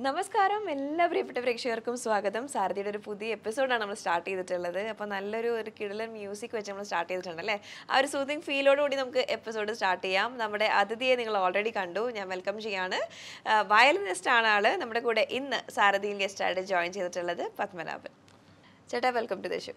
നമസ്കാരം എല്ലാ പ്രിയപ്പെട്ട പ്രേക്ഷകർക്കും സ്വാഗതം സാരഥിയുടെ ഒരു പുതിയ എപ്പിസോഡാണ് നമ്മൾ സ്റ്റാർട്ട് ചെയ്തിട്ടുള്ളത് അപ്പോൾ നല്ലൊരു ഒരു കിടലൻ മ്യൂസിക് വെച്ച് നമ്മൾ സ്റ്റാർട്ട് ചെയ്തിട്ടുണ്ട് അല്ലേ ആ ഒരു സൂതിങ് ഫീലോടുകൂടി നമുക്ക് എപ്പിസോഡ് സ്റ്റാർട്ട് ചെയ്യാം നമ്മുടെ അതിഥിയെ നിങ്ങൾ ഓൾറെഡി കണ്ടു ഞാൻ വെൽക്കം ചെയ്യാണ് വയലിനിസ്റ്റ് ആണ് ആള് നമ്മുടെ കൂടെ ഇന്ന് സാരഥിയിൽ ഗസ്റ്റായിട്ട് ജോയിൻ ചെയ്തിട്ടുള്ളത് പത്മനാഭൻ ചേട്ടാ വെൽക്കം ടു ദ ഷോ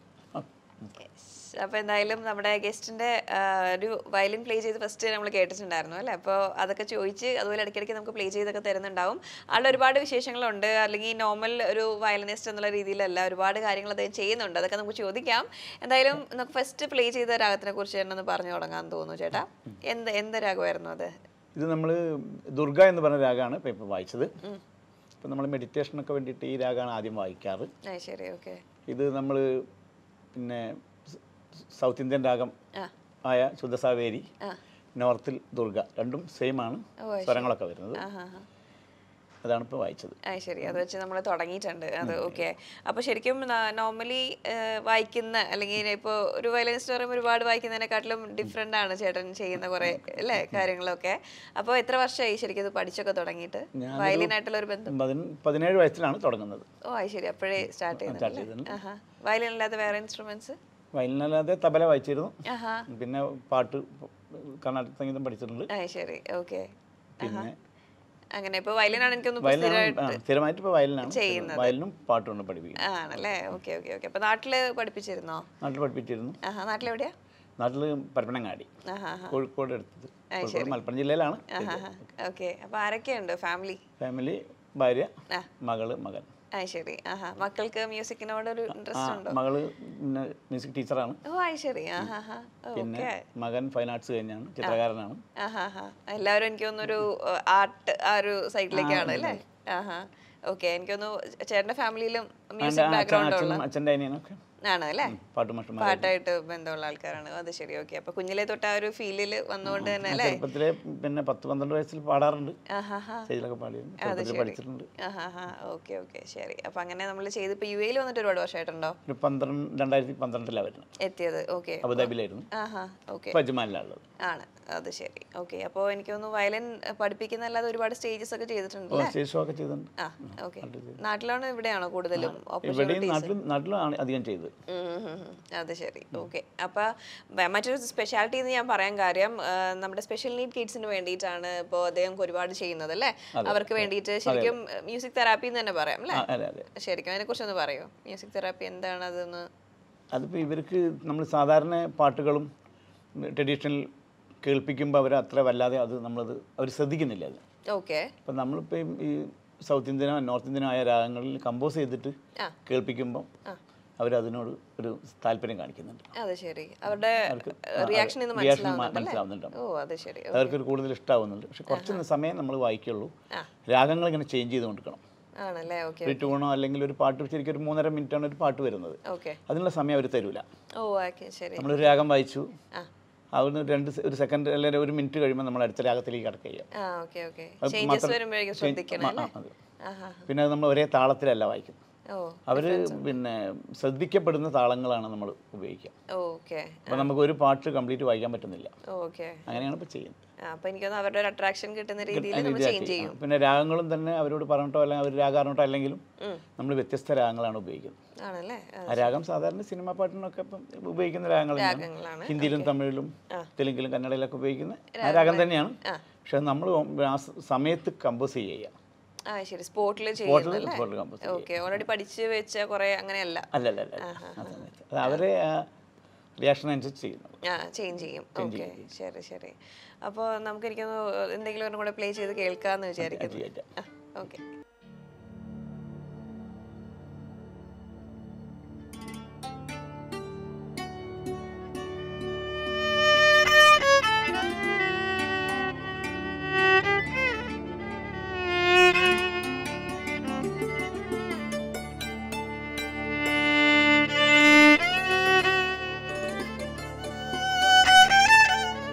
അപ്പോൾ എന്തായാലും നമ്മുടെ ഗസ്റ്റിൻ്റെ ഒരു വയലിൻ പ്ലേ ചെയ്ത് ഫസ്റ്റ് നമ്മൾ കേട്ടിട്ടുണ്ടായിരുന്നു അല്ലേ അപ്പോൾ അതൊക്കെ ചോദിച്ച് അതുപോലെ ഇടയ്ക്കിടയ്ക്ക് നമുക്ക് പ്ലേ ചെയ്തൊക്കെ തരുന്നുണ്ടാവും ആളുടെ ഒരുപാട് വിശേഷങ്ങളുണ്ട് അല്ലെങ്കിൽ നോർമൽ ഒരു വയലിനിസ്റ്റ് എന്നുള്ള രീതിയിലല്ല ഒരുപാട് കാര്യങ്ങൾ അദ്ദേഹം ചെയ്യുന്നുണ്ട് അതൊക്കെ നമുക്ക് ചോദിക്കാം എന്തായാലും നമുക്ക് ഫസ്റ്റ് പ്ലേ ചെയ്ത രാഗത്തിനെ കുറിച്ച് തന്നെ ഒന്ന് പറഞ്ഞു തുടങ്ങാൻ തോന്നുന്നു ചേട്ടാ എന്ത് എന്ത് രാഗമായിരുന്നു അത് ഇത് നമ്മൾ ദുർഗ എന്ന് പറഞ്ഞ രാഗമാണ് ഇപ്പം ഇപ്പോൾ വായിച്ചത് ഇപ്പം നമ്മൾ മെഡിറ്റേഷനൊക്കെ വേണ്ടിയിട്ട് ഈ രാഗമാണ് ആദ്യം വായിക്കാറ് ആ ശരി ഓക്കെ ഇത് നമ്മൾ പിന്നെ സ- സൗത്ത് ഇന്ത്യൻ രാഗം ആ ആയ ശുദ്ധസാവേരി ആ നോർത്തിൽ ദുർഗ രണ്ടും സെയിം ആണ് ഓ, അത് സ്വരങ്ങളൊക്കെ വരുന്നത് ആ ഹാ ഹാ അതാണ് ഇപ്പോൾ വായിച്ചത് ആ ശരി അത് വെച്ച് നമ്മൾ തുടങ്ങിയിട്ടുണ്ട് അത് ഓക്കെ അപ്പോൾ ശരിക്കും നോർമലി വായിക്കുന്ന അല്ലെങ്കിൽ ഇപ്പോൾ ഒരു വയലിനിസ്റ്റ് പറയുമ്പോൾ ഒരുപാട് വായിക്കുന്നതിനെക്കാട്ടിലും ഡിഫറെൻ്റ് ആണ് ചേട്ടൻ ചെയ്യുന്ന കുറേ അല്ലേ കാര്യങ്ങളൊക്കെ അപ്പോൾ എത്ര വർഷമായി ശരിക്കും ഇത് പഠിച്ചൊക്കെ തുടങ്ങിയിട്ട് വയലിനായിട്ടുള്ള ഒരു ബന്ധം പതിന പതിനേഴ് വയസ്സിലാണ് തുടങ്ങുന്നത് ഓ അത് ശരി അപ്പോഴേ സ്റ്റാർട്ട് സ്റ്റാർട്ട് ചെയ്യുന്നത് ചെയ്തത് ആഹാ വയലിൻ അല്ലാതെ വേറെ ഇൻസ്ട്രുമെന്റ്സ് വയലിനല്ലാതെ തബല വായിച്ചിരുന്നു ആഹാ പിന്നെ പാട്ട് കർണാടക സംഗീതം പഠിച്ചിട്ടുണ്ട് ആ ശരി ഓക്കെ പിന്നെ അങ്ങനെ ഇപ്പോൾ വയലിനാണ് എനിക്കൊന്ന് വയലിനാണ് ആ, സ്ഥിരമായിട്ട് ഇപ്പോൾ വയലിനാണ് ചെയ്യുന്നത്. വയലിനും പാട്ടും പഠിപ്പിക്കും ആണല്ലേ ഓക്കെ ഓക്കെ ഓക്കെ അപ്പോൾ നാട്ടിൽ പഠിപ്പിച്ചിരുന്നോ നാട്ടിൽ പഠിപ്പിച്ചിരുന്നു ആഹാ നാട്ടിലെവിടെയാ നാട്ടിൽ പരപ്പനങ്ങാടി ആഹാ കോഴിക്കോട് എടുത്തത് കോഴിക്കോട് മലപ്പുറം ജില്ലയിലാണ് ഓക്കെ അപ്പോൾ ആരൊക്കെയുണ്ട് ഫാമിലി ഫാമിലി ഭാര്യ ആ. മകള് മകൻ ആ ശരി ആഹാ മക്കൾക്ക് മ്യൂസിക്കിനോട് ഒരു ആ ഇൻട്രസ്റ്റ് ഉണ്ടോ മകള് പിന്നെ മ്യൂസിക് ടീച്ചറാണ് ഓ ആ ശരി ആഹാ ഹാ പിന്നെ ഓക്കെ മകൻ ഫൈൻ ആർട്സ് കഴിഞ്ഞാണ് ചിത്രകാരനാണ് ആഹാ ഹാ എല്ലാവരും എനിക്ക് തോന്നുന്നൊരു ആർട്ട് ആ ഒരു സൈഡിലേക്കാണ് അല്ലേ ആഹാ ഓക്കെ എനിക്കൊന്നു ചേട്ടന്റെ ഫാമിലിയിലും മ്യൂസിക് ബാക്ക്ഗ്രൗണ്ട് ഉള്ള അച്ഛനും അച്ഛൻ്റെ അനിയനൊക്കെ ആണ് അല്ലേ പാട്ടുമാഷ്ടന്മാർ പാട്ടായിട്ട് ബന്ധമുള്ള ആൾക്കാരാണ് അത് ശരി ഓക്കെ അപ്പൊ കുഞ്ഞിലെ തൊട്ട് ആ ഒരു ഫീലിൽ വന്നുകൊണ്ട് തന്നെ അല്ലേ ചെറുപ്പത്തിലെ പിന്നെ പത്ത് പന്ത്രണ്ട് വയസ്സിൽ പാടാറുണ്ട് ആഹാ ഹാ സ്റ്റേജിലൊക്കെ പാടിയിരുന്നു ചെറുപ്പത്തിൽ പഠിച്ചിട്ടുണ്ട് ആഹാ ഓക്കെ ഓക്കെ ശരി അപ്പൊ അങ്ങനെ നമ്മൾ ചെയ്ത് ഇപ്പൊ യു എയിൽ വന്നിട്ട് ഒരുപാട് വർഷമായിട്ടുണ്ടോ ഒരു പന്ത്രണ്ട് രണ്ടായിരത്തി പന്ത്രണ്ടിലാണ് വരുന്നത് എത്തിയത് ഓക്കെ അബുദാബിയിലായിരുന്നു ആഹാ ഓക്കെ ഇപ്പം അജ്മാനിലാണ് ഉള്ളത് ആണ് അത് ശരി ഓക്കെ അപ്പോൾ എനിക്ക് തോന്നുന്നു വയലിൻ പഠിപ്പിക്കുന്നല്ലാതെ ഒരുപാട് സ്റ്റേജസ് ഒക്കെ ചെയ്തിട്ടുണ്ട് സ്റ്റേജ് ഷോ ഒക്കെ ചെയ്തിട്ടുണ്ട് ആ ഓക്കെ നാട്ടിലാണോ ഇവിടെയാണോ കൂടുതലും ഇവിടെയും നാട്ടിലും നാട്ടിലാണ് അധികം ചെയ്തത് ഉം ഉം ഉം. അത് ശരി ഓക്കെ അപ്പൊ വ- മറ്റൊരു സ്പെഷ്യാലിറ്റി എന്ന് ഞാൻ പറയാൻ കാര്യം ആ, നമ്മുടെ സ്പെഷ്യൽ നീഡ് കിഡ്സിന് വേണ്ടിയിട്ടാണ് ഇപ്പോൾ അദ്ദേഹം ഒരുപാട് ചെയ്യുന്നത് അല്ലേ അവർക്ക് വേണ്ടിയിട്ട് ശരിക്കും മ്യൂസിക് തെറാപ്പി എന്ന് തന്നെ പറയാം അല്ലേ ആ, അതെ അതെ ശരിക്കും അതിനെ കുറിച്ചൊന്ന് പറയോ മ്യൂസിക് തെറാപ്പി എന്താണ് അതൊന്ന് അതിപ്പോൾ ഇവർക്ക് നമ്മൾ സാധാരണ പാട്ടുകളും ട്രഡീഷണൽ കേൾപ്പിക്കുമ്പോൾ അവർ അത്ര വല്ലാതെ അത് നമ്മളത് അവർ ശ്രദ്ധിക്കുന്നില്ല അത് ഓക്കെ അപ്പം നമ്മളിപ്പോൾ ഈ സൗത്ത് ഇന്ത്യനോ നോർത്ത് ഇന്ത്യനോ ആയ രാഗങ്ങളിൽ കമ്പോസ് ചെയ്തിട്ട് ആ. കേൾപ്പിക്കുമ്പോൾ അവരതിനോട് ഒരു താല്പര്യം കാണിക്കുന്നുണ്ട് അത് ശരി അവരുടെ അവർക്ക് റിയാക്ഷൻ ഇന്ന് reaction മനസ്സിലാവുന്നുണ്ട് മ- മനസ്സിലാവുന്നുണ്ട് ഓ അത് ശരി അവർക്ക് ഒരു കൂടുതൽ ഇഷ്ടമാവുന്നുണ്ട് പക്ഷെ കുറച്ച് സമയം നമ്മൾ വായിക്കുള്ളൂ ആ. രാഗങ്ങൾ ഇങ്ങനെ ചേഞ്ച് ചെയ്ത് കൊടുക്കണം ആണല്ലേ ഓക്കെ ഒരു ട്യൂണോ അല്ലെങ്കിൽ ഒരു പാട്ട് ശരിക്കും ഒരു മൂന്നര മിനിറ്റാണ് ഒരു പാട്ട് വരുന്നത് ഓക്കെ അതിനുള്ള സമയം അവർ തരൂല ഓ ഓക്കെ ശരി നമ്മളൊരു രാഗം വായിച്ചു ആ അവിടുന്ന് രണ്ട് സെ- ഒരു സെക്കൻഡ് അല്ലെങ്കിൽ ഒരു മിനിറ്റ് കഴിയുമ്പോൾ നമ്മൾ അടുത്ത രാഗത്തിലേക്ക് കടക്കുക ചെയ്യാം ആ ഓക്കെ ഓക്കെ അത് ചേഞ്ചസ് മാത്രം- വരുമ്പോഴേക്കും change- ശ്രദ്ധിക്കണം ആ, അല്ലേ ആ, അതെ. ആഹാ പിന്നെ അത് നമ്മൾ ഒരേ താളത്തിലല്ല വായിക്കുന്നത് ഓ അവർ പിന്നെ ശ്രദ്ധിക്കപ്പെടുന്ന താളങ്ങളാണ് നമ്മൾ ഉപയോഗിക്കുക ഓക്കെ അപ്പോൾ നമുക്ക് ഒരു പാട്ട് കംപ്ലീറ്റ് വായിക്കാൻ പറ്റുന്നില്ല ഓക്കെ അങ്ങനെയാണ് ഇപ്പോൾ ചെയ്യുന്നത് അപ്പൊ എനിക്കൊന്ന് അവരുടെ ഒരു അട്രാക്ഷൻ കിട്ടുന്ന രീതിയിൽ നമ്മൾ രീതിയാക്കി. ചേഞ്ച് ചെയ്യും ആ, പിന്നെ രാഗങ്ങളും തന്നെ അവരോട് പറഞ്ഞിട്ടോ അല്ലെങ്കിൽ അവർ രാഗം അറിഞ്ഞിട്ടോ അല്ലെങ്കിലും ഉം. നമ്മൾ വ്യത്യസ്ത രാഗങ്ങളാണ് ഉപയോഗിക്കുന്നത് ആണല്ലേ ആ, ആ രാഗം സാധാരണ സിനിമാ പാട്ടിനൊക്കെ ഇപ്പം ഉപയോഗിക്കുന്ന രാഗങ്ങൾ തന്നെയാണ്. രാഗങ്ങളാണ് ഹിന്ദിയിലും തമിഴിലും തെലുങ്കിലും കന്നഡയിലൊക്കെ ഉപയോഗിക്കുന്ന ആ രാഗം തന്നെയാണ് പക്ഷെ നമ്മൾ ആ സ- സമയത്ത് കമ്പോസ് ചെയ്യുക ആ ശരി സ്പോട്ടിൽ സ്പോട്ടിൽ ചെയ്യുന്നല്ലേ സ്പോട്ടിൽ കമ്പോസ് ചെയ്യുക ഓക്കെ ഓൾറെഡി പഠിച്ച് വെച്ച കുറെ അങ്ങനെയല്ല അല്ല അല്ല അല്ല ആ സമയത്ത് അത് അവരെ റിയാക്ഷൻ അനുസരിച്ച് ചെയ്യുന്നു ആ ചേഞ്ച് ചെയ്യും ഓക്കെ ശരി ശരി അപ്പോൾ നമുക്ക് എനിക്കൊന്ന് എന്തെങ്കിലും ഒന്നും കൂടെ പ്ലേ ചെയ്ത് കേൾക്കാന്ന് വിചാരിക്കുന്നു ചെയ്യാം ആ ഓക്കെ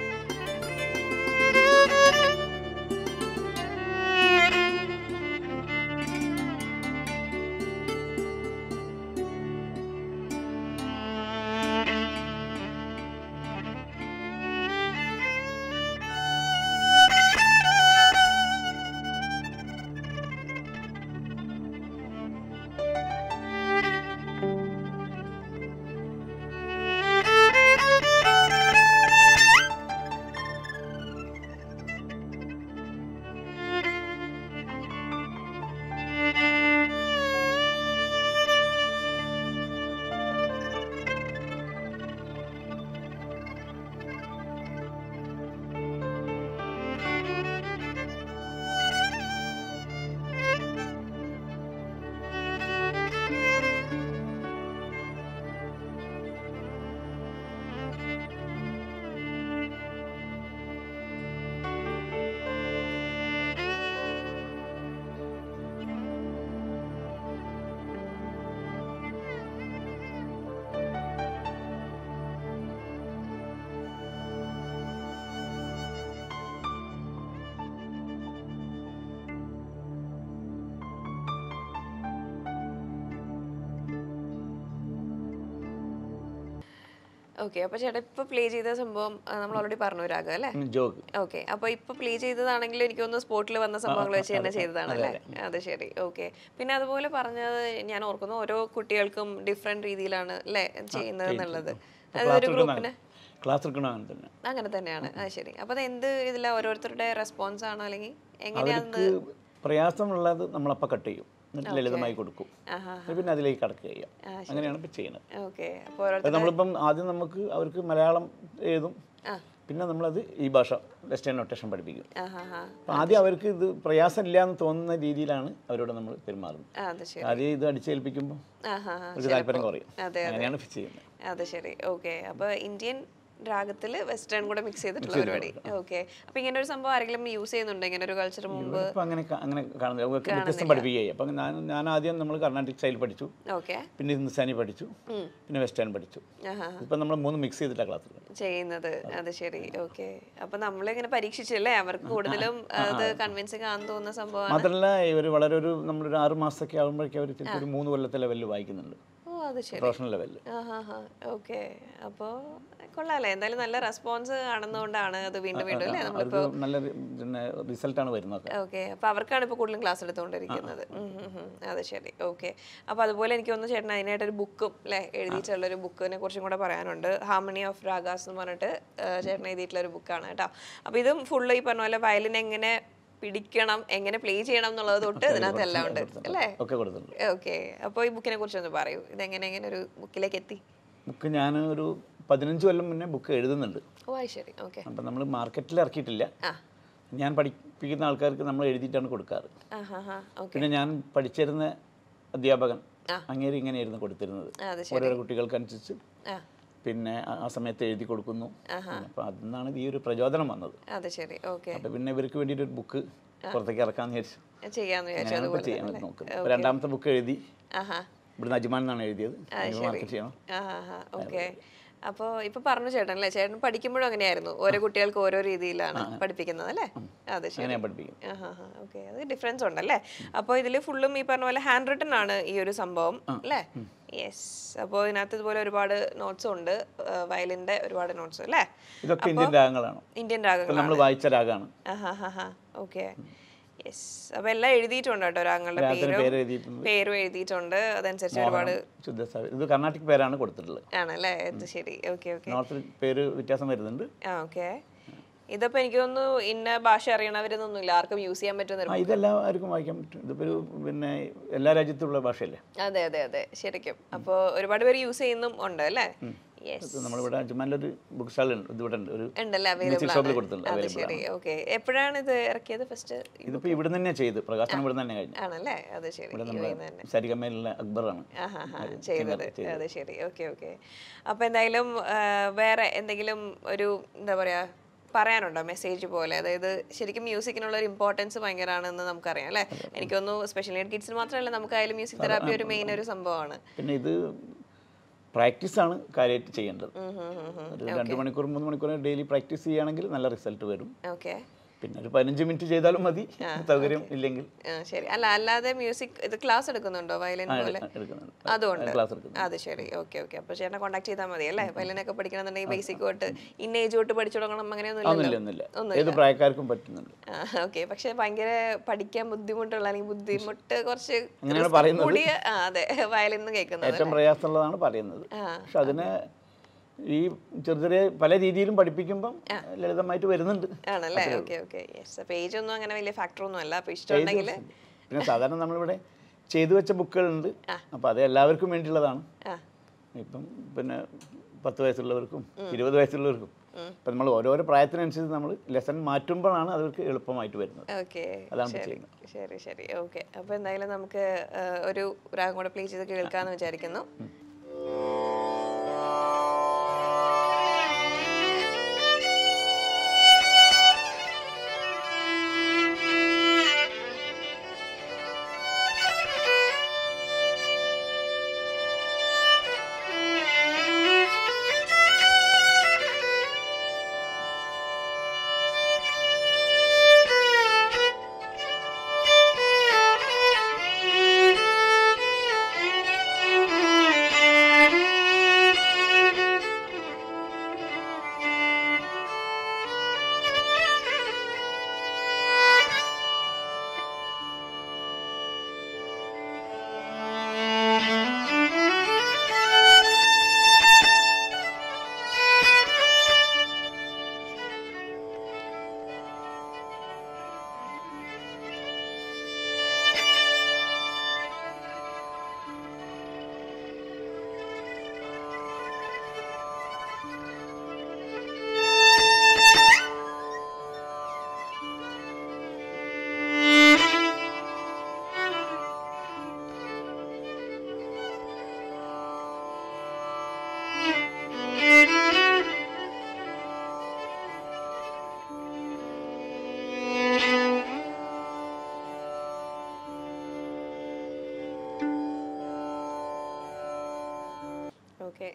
Thank you. ഓക്കെ അപ്പൊ ചേട്ടാ ഇപ്പൊ പ്ലേ ചെയ്ത സംഭവം ആ, നമ്മൾ ഓൾറെഡി പറഞ്ഞു രാഗം അല്ലേ ജോഗ് ഓക്കെ അപ്പൊ ഇപ്പൊ പ്ലേ ചെയ്തതാണെങ്കിൽ എനിക്കൊന്ന് സ്പോട്ടിൽ വന്ന സംഭവങ്ങൾ വെച്ച് തന്നെ ചെയ്തതാണ് അല്ലേ അത് ശരി ഓക്കെ പിന്നെ അതുപോലെ പറഞ്ഞത് ഞാൻ ഓർക്കുന്നു ഓരോ കുട്ടികൾക്കും ഡിഫറെന്റ് രീതിയിലാണ് അല്ലേ ചെയ്യുന്നത് എന്നുള്ളത് അതൊരു ഗ്രൂപ്പിന് ക്ലാസ് എടുക്കണം അങ്ങനെ തന്നെ അങ്ങനെ തന്നെയാണ് അത് ശരി അപ്പൊ അത് എന്ത് ഇതിലാ ഓരോരുത്തരുടെ റെസ്പോൺസ് ആണോ അല്ലെങ്കിൽ എങ്ങനെയാന്ന് അവർക്ക് പ്രയാസമുള്ളത് നമ്മളപ്പം കട്ട് ചെയ്യും എന്നിട്ട് ലളിതമായി കൊടുക്കും ആഹാ എന്നിട്ട് പിന്നെ അതിലേക്ക് കടക്കുക ചെയ്യാം അങ്ങനെയാണ് ഇപ്പം ചെയ്യുന്നത് ഓക്കെ അപ്പോൾ ഓരോരുത്തർ അത് നമ്മളിപ്പം ആദ്യം നമുക്ക് അവർക്ക് മലയാളം എഴുതും ആ. പിന്നെ നമ്മളത് ഈ ഭാഷ വെസ്റ്റേൺ നൊട്ടേഷൻ പഠിപ്പിക്കും ആഹാ ഹാ അപ്പം ആദ്യം അവർക്ക് ഇത് പ്രയാസമില്ല എന്ന് തോന്നുന്ന രീതിയിലാണ് അവരോട് നമ്മൾ പെരുമാറുന്നത് ആ, അത് ശരി ആദ്യം ഇത് അടിച്ചേൽപ്പിക്കുമ്പോൾ ആഹാ ഹാ അവർക്ക് താല്പര്യം കുറയും അതെ അങ്ങനെയാണ് ഫിക്സ് ചെയ്യുന്നത് അത് ശരി ഓക്കെ അപ്പൊ ഇന്ത്യൻ രാഗത്തിൽ വെസ്റ്റേൺ കൂടെ മിക്സ് ചെയ്തിട്ടുള്ള പരിപാടി ഓക്കെ അപ്പൊ ഇങ്ങനെ ഒരു സംഭവം ആരെങ്കിലും യൂസ് ചെയ്യുന്നുണ്ടോ ഇങ്ങനെ ഒരു കൾച്ചർ മുമ്പ് ഇപ്പം അങ്ങനെ ക- അങ്ങനെ കാണുന്നില്ല അവർക്ക് വ്യത്യസ്തം പഠിപ്പിക്കുകയായി അപ്പം ഞാൻ ഞാൻ ആദ്യം നമ്മൾ കർണാട്ടിക് സ്റ്റൈൽ പഠിച്ചു ഓക്കെ പിന്നെ ഹിന്ദുസ്ഥാനി പഠിച്ചു പിന്നെ വെസ്റ്റേൺ പഠിച്ചു ആഹാ ഇപ്പം നമ്മൾ മൂന്ന് മിക്സ് ചെയ്തിട്ടാണ് ക്ലാസ്സിൽ ചെയ്യുന്നത് അത് ശരി ഓക്കെ അപ്പൊ നമ്മളിങ്ങനെ പരീക്ഷിച്ചല്ലേ അവർക്ക് കൂടുതലും അത് കൺവിൻസിങ് ആണെന്ന് തോന്നുന്ന സംഭവമാണ് മാത്രമല്ല ഇവർ വളരെ ഒരു നമ്മളൊരു ആറ് മാസമൊക്കെ ആകുമ്പോഴേക്കും അവർ ചിലപ്പോൾ ഒരു മൂന്ന് കൊല്ലത്തെ ലെവലിൽ വായിക്കുന്നുണ്ട് ഓ അത് ശരി പ്രൊഫഷണൽ ലെവലിൽ ആഹാ ഹാ ഓക്കെ അപ്പോൾ കൊള്ളാല്ലേ എന്തായാലും നല്ല റെസ്പോൺസ് കാണുന്നതുകൊണ്ടാണ് അത് വീണ്ടും വീണ്ടും അല്ലേ നമ്മളിപ്പോ അവർക്ക് നല്ല റി- പിന്നെ റിസൾട്ടാണ് വരുന്നത് ഓക്കെ അപ്പൊ അവർക്കാണ് ഇപ്പൊ കൂടുതലും ക്ലാസ് എടുത്തുകൊണ്ടിരിക്കുന്നത് ഉം, ഉം, ഉം. അത് ശരി ഓക്കെ അപ്പൊ അതുപോലെ എനിക്ക് ഒന്ന് ചേട്ടൻ അതിനായിട്ട് ഒരു ബുക്കും അല്ലെ എഴുതിയിട്ടുള്ള ഒരു ബുക്കിനെ കുറിച്ചും കൂടെ പറയാനുണ്ട് ഹാർമണി ഓഫ് രാഗാസ് എന്ന് പറഞ്ഞിട്ട് ആ, ചേട്ടൻ എഴുതിയിട്ടുള്ള ഒരു ബുക്കാണ് കേട്ടോ അപ്പൊ ഇതും ഫുള്ള് ഈ പറഞ്ഞ പോലെ വയലിൻ എങ്ങനെ പിടിക്കണം എങ്ങനെ പ്ലേ ചെയ്യണം എന്നുള്ളത് തൊട്ട് ഇതിനകത്ത് എല്ലാം ഉണ്ട് അല്ലേ ഒക്കെ കൊടുത്തിട്ടുണ്ട് ഓക്കെ അപ്പോൾ ഈ ബുക്കിനെ കുറിച്ചൊന്ന് പറയൂ ഇതെങ്ങനെ എങ്ങനെ ഒരു ബുക്കിലേക്ക് എത്തി ബുക്ക് ഞാൻ ഒരു പതിനഞ്ച് കൊല്ലം മുന്നേ ബുക്ക് എഴുതുന്നുണ്ട് ഓ അത് ശരി ഓക്കെ അപ്പം നമ്മൾ മാർക്കറ്റിൽ ഇറക്കിയിട്ടില്ല ആ ഞാൻ പഠിപ്പിക്കുന്ന ആൾക്കാർക്ക് നമ്മൾ എഴുതിയിട്ടാണ് കൊടുക്കാറ് ആ ഹാ ഹാ ഓക്കെ പിന്നെ ഞാൻ പഠിച്ചിരുന്ന അധ്യാപകൻ ആ. അങ്ങേര് ഇങ്ങനെയായിരുന്നു കൊടുത്തിരുന്നത് അത് ഓരോരോ കുട്ടികൾക്കനുസരിച്ച് ആ പിന്നെ ആ- ആ സമയത്ത് എഴുതി കൊടുക്കുന്നു അപ്പോൾ അതിൽ നിന്നാണ് ഈ ഒരു പ്രചോദനം വന്നത് അത് ശരി ഓക്കെ അപ്പോൾ പിന്നെ ഇവർക്ക് വേണ്ടിയിട്ട് ഒരു ബുക്ക് പുറത്തേക്ക് ഇറക്കാമെന്ന് വിചാരിച്ചു ചെയ്യാന്ന് വിചാരിച്ചു അങ്ങനെയാണ് ഇപ്പോൾ ചെയ്യാൻ വേണ്ടി നോക്കുന്നത് അപ്പോൾ രണ്ടാമത്തെ ബുക്ക് എഴുതി ആഹാ ഇവിടുന്ന് അജ്മാൻ എന്നാണ് എഴുതിയത് മാർക്കറ്റ് ചെയ്യണം ആഹാ ഓക്കെ അപ്പോൾ ഇപ്പൊ പറഞ്ഞു ചേട്ടൻ അല്ലേ ചേട്ടൻ പഠിക്കുമ്പോഴും അങ്ങനെയായിരുന്നു ഓരോ കുട്ടികൾക്ക് ഓരോ രീതിയിലാണ് പഠിപ്പിക്കുന്നത് അല്ലേ അത് ശരി അങ്ങനെ ഞാൻ പഠിപ്പിക്കും ഓക്കെ അത് ഡിഫറൻസ് ഉണ്ടല്ലേ അപ്പോൾ ഇതിൽ ഫുള്ളും ഈ പറഞ്ഞ പോലെ ഹാൻഡ് റിട്ടൺ ആണ് ഈ ഒരു സംഭവം അല്ലേ യെസ് അപ്പോൾ ഇതിനകത്ത് ഇതുപോലെ ഒരുപാട് നോട്ട്സ് ഉണ്ട് വയലിൻ്റെ ഒരുപാട് നോട്ട്സ് അല്ലേ ഇതൊക്കെ ഇന്ത്യൻ രാഗങ്ങളാണ് ഇന്ത്യൻ രാഗങ്ങൾ നമ്മൾ വായിച്ച രാഗമാണ് ഓക്കെ യെസ് അപ്പോൾ എല്ലാം എഴുതിയിട്ടുണ്ട് കേട്ടോ രാഗങ്ങളുടെ രാഗത്തിന് പേരും പേര് എഴുതിയിട്ടുണ്ട് പേരും എഴുതിയിട്ടുണ്ട് അതനുസരിച്ച് ഒരുപാട് ശുദ്ധ ഇത് കർണാട്ടിക് പേരാണ് കൊടുത്തിട്ടുള്ളത് ആണല്ലേ അത് ശരി ഓക്കെ ഓക്കെ നോർത്തിൽ പേര് വ്യത്യാസം വരുന്നുണ്ട് ആ ഓക്കെ ഇതിപ്പോ എനിക്ക് തോന്നുന്നു ഇന്ന ഭാഷ അറിയണവരെന്നൊന്നുമില്ല ആർക്കും യൂസ് ചെയ്യാൻ പറ്റുന്ന ആ ഇതെല്ലാവർക്കും വായിക്കാൻ പറ്റും ഇതിപ്പോൾ ഒരു പിന്നെ എല്ലാ രാജ്യത്തുള്ള ഭാഷയല്ലേ അതെ അതെ അതെ ശരിക്കും അപ്പോൾ ഒരുപാട് പേര് യൂസ് ചെയ്യുന്നും ഉണ്ട് അല്ലേ യെസ് ഇത് നമ്മളിവിടെ അജ്മാനിലൊരു ബുക്ക് സ്റ്റാൾ ഉണ്ട് ഇതിവിടെ ഉണ്ട് ഒരു ഉണ്ടല്ലേ മ്യൂസിക് അവൈലബിൾ ഷോപ്പിൽ ആണ് കൊടുത്തിട്ടുണ്ട് അത് അവൈലബിൾ ശരി ഓക്കെ എപ്പോഴാണ് ഇത് ഇറക്കിയത് ഫസ്റ്റ് ഇതിപ്പോൾ ഇവിടെ നിന്ന് തന്നെ ചെയ്ത് പ്രകാശനം ഇവിടെ നിന്ന് തന്നെ കഴിഞ്ഞു ആണല്ലേ അത് ശരി ഇവിടെ ഈ നമ്മുടെ വൈകുന്നേരം തന്നെ സരിഗമയിലുള്ള അക്ബറാണ് ആഹാ ഹാ ചെയ്തത് അത് ശരി ഓക്കെ ഓക്കെ അപ്പോൾ എന്തായാലും ആ, വേറെ എന്തെങ്കിലും ഒരു എന്താ പറയാ പറയാനുണ്ടോ മെസ്സേജ് പോലെ അതായത് ശരിക്കും മ്യൂസിക്കിനുള്ള ഒരു ഇമ്പോർട്ടൻസ് ഭയങ്കരമാണെന്ന് നമുക്കറിയാം അല്ലേ എനിക്കൊന്നു സ്പെഷ്യൽ നീഡ് കിഡ്സിന് മാത്രമല്ല നമുക്കായാലും മ്യൂസിക് തെറാപ്പി ഒരു മെയിൻ ഒരു സംഭവമാണ് പിന്നെ ഇത് പ്രാക്ടീസാണ് കാര്യമായിട്ട് ചെയ്യേണ്ടത് ഉം ഉം ഉം ഉം. ഒരു രണ്ട് മണിക്കൂർ മൂന്ന് മണിക്കൂർ ഡെയിലി പ്രാക്ടീസ് ചെയ്യുകയാണെങ്കിൽ നല്ല റിസൾട്ട് വരും ഓക്കെ പിന്നെ ഒരു പതിനഞ്ച് മിനിറ്റ് ചെയ്താലും മതി സൗകര്യം ഇല്ലെങ്കിൽ ആ, ശരി അല്ല അല്ലാതെ മ്യൂസിക് ഇത് ക്ലാസ് എടുക്കുന്നുണ്ടോ വയലിൻ പോലെ എടുക്കുന്നുണ്ട് അതുകൊണ്ട് ക്ലാസ് എടുക്കുന്നു അത് ശരി ഓക്കെ ഓക്കെ അപ്പോൾ ചേട്ടനെ കോൺടാക്ട് ചെയ്താൽ മതി അല്ലേ വയലിനൊക്കെ പഠിക്കണമെന്നുണ്ടെങ്കിൽ ബേസിക് തൊട്ട് ഇന്ന ഏജ് തൊട്ട് പഠിച്ചു തുടങ്ങണം അങ്ങനെയൊന്നും ഒന്നുമില്ല ഇല്ലല്ലോ ഒന്നുമില്ല ഏത് പ്രായക്കാർക്കും പറ്റുന്നുണ്ട് ഓക്കെ പക്ഷെ ഭയങ്കര പഠിക്കാൻ ബുദ്ധിമുട്ടുള്ള അല്ലെങ്കിൽ ബുദ്ധിമുട്ട് കുറച്ച് അങ്ങനെയാണ് risk പറയുന്നത്. കൂടിയ ആ അതെ വയലിൻ കേൾക്കുന്നത് ഏറ്റവും പ്രയാസമുള്ളതാണ് പറയുന്നത് ആ. പക്ഷെ അതിനെ ഈ ചെറിയ ചെറിയ പല രീതിയിലും പഠിപ്പിക്കുമ്പം ലളിതമായിട്ട് വരുന്നുണ്ട് ആണല്ലേ ഓക്കെ ഓക്കെ യെസ് അപ്പോൾ ഏജ് ഒന്നും അങ്ങനെ വലിയ ഫാക്ടർ ഒന്നും അല്ല അപ്പോൾ ഇഷ്ടമുണ്ടെങ്കിൽ പിന്നെ സാധാരണ നമ്മളിവിടെ ചെയ്തു വെച്ച ബുക്കുകളുണ്ട് അപ്പോൾ അത് എല്ലാവർക്കും വേണ്ടിയുള്ളതാണ് ആ ഇപ്പം പിന്നെ പത്ത് വയസ്സുള്ളവർക്കും ഇരുപത് വയസ്സുള്ളവർക്കും ഇപ്പം നമ്മൾ ഓരോരോ പ്രായത്തിനനുസരിച്ച് നമ്മൾ ലെസൺ മാറ്റുമ്പോഴാണ് അവർക്ക് എളുപ്പമായിട്ട് വരുന്നത് ഓക്കെ അതാണ് ശരി ചെയ്യുന്നത്. ശരി ശരി ഓക്കെ അപ്പോൾ എന്തായാലും നമുക്ക് ആ, ഒരു രാഗം കൂടെ പ്ലേ ചെയ്ത് കേൾക്കാമെന്ന് വിചാരിക്കുന്നു Thank you.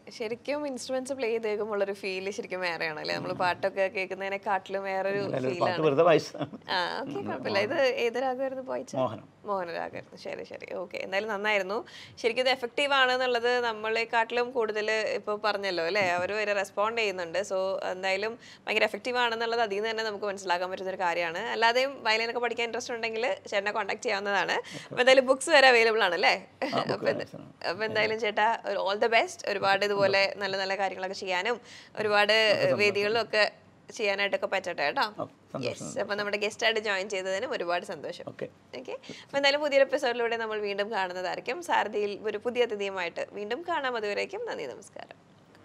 ശരിക്കും ഇൻസ്ട്രുമെന്റ്സ് പ്ലേ ചെയ്ത് കേൾക്കുമ്പോൾ ഒരു ഫീല് ശരിക്കും വേറെയാണ് അല്ലേ നമ്മൾ പാട്ടൊക്കെ കേൾക്കുന്നതിനെക്കാട്ടിലും വേറൊരു അല്ല, ഒരു പാട്ട് ഫീലാണ് വെറുതെ വായിച്ചതാണ് ആ ഓക്കെ കുഴപ്പമില്ല ഇത് ഏത് രാഗമായിരുന്നു പോയിച്ച മോഹനം മോഹനരാഗായിരുന്നു ശരി ശരി ഓക്കെ എന്തായാലും നന്നായിരുന്നു ശരിക്കും ഇത് എഫക്റ്റീവ് ആണ് എന്നുള്ളത് നമ്മളെക്കാട്ടിലും കൂടുതൽ ഇപ്പോൾ പറഞ്ഞല്ലോ അല്ലേ അവർ വരെ റെസ്പോണ്ട് ചെയ്യുന്നുണ്ട് സോ എന്തായാലും ഭയങ്കര എഫക്റ്റീവ് ആണെന്നുള്ളത് അതിൽ നിന്ന് തന്നെ നമുക്ക് മനസ്സിലാക്കാൻ പറ്റുന്ന ഒരു കാര്യമാണ് അല്ലാതെയും വയലിനൊക്കെ പഠിക്കാൻ ഇൻട്രസ്റ്റ് ഉണ്ടെങ്കിൽ ചേട്ടനെ കോൺടാക്ട് ചെയ്യാവുന്നതാണ് അപ്പോൾ എന്തായാലും ബുക്സ് വരെ അവൈലബിൾ ആണ് അല്ലേ അപ്പോൾ അപ്പോൾ എന്തായാലും ചേട്ടാ ഓൾ ദ ബെസ്റ്റ് ഒരുപാട് ഇതുപോലെ നല്ല നല്ല കാര്യങ്ങളൊക്കെ ചെയ്യാനും ഒരുപാട് വേദികളിലും ഒക്കെ ചെയ്യാനായിട്ടൊക്കെ പറ്റട്ടെ കേട്ടോ ഓ, യെസ് അപ്പോൾ നമ്മുടെ ഗസ്റ്റ് ആയിട്ട് ജോയിൻ ചെയ്തതിനും ഒരുപാട് സന്തോഷം ഓക്കെ ഓക്കെ അപ്പോൾ എന്തായാലും പുതിയൊരു എപ്പിസോഡിലൂടെ നമ്മൾ വീണ്ടും കാണുന്നതായിരിക്കും സാരഥിയിൽ ഒരു പുതിയ അതിഥിയുമായിട്ട് വീണ്ടും കാണാം അതുവരേക്കും നന്ദി നമസ്കാരം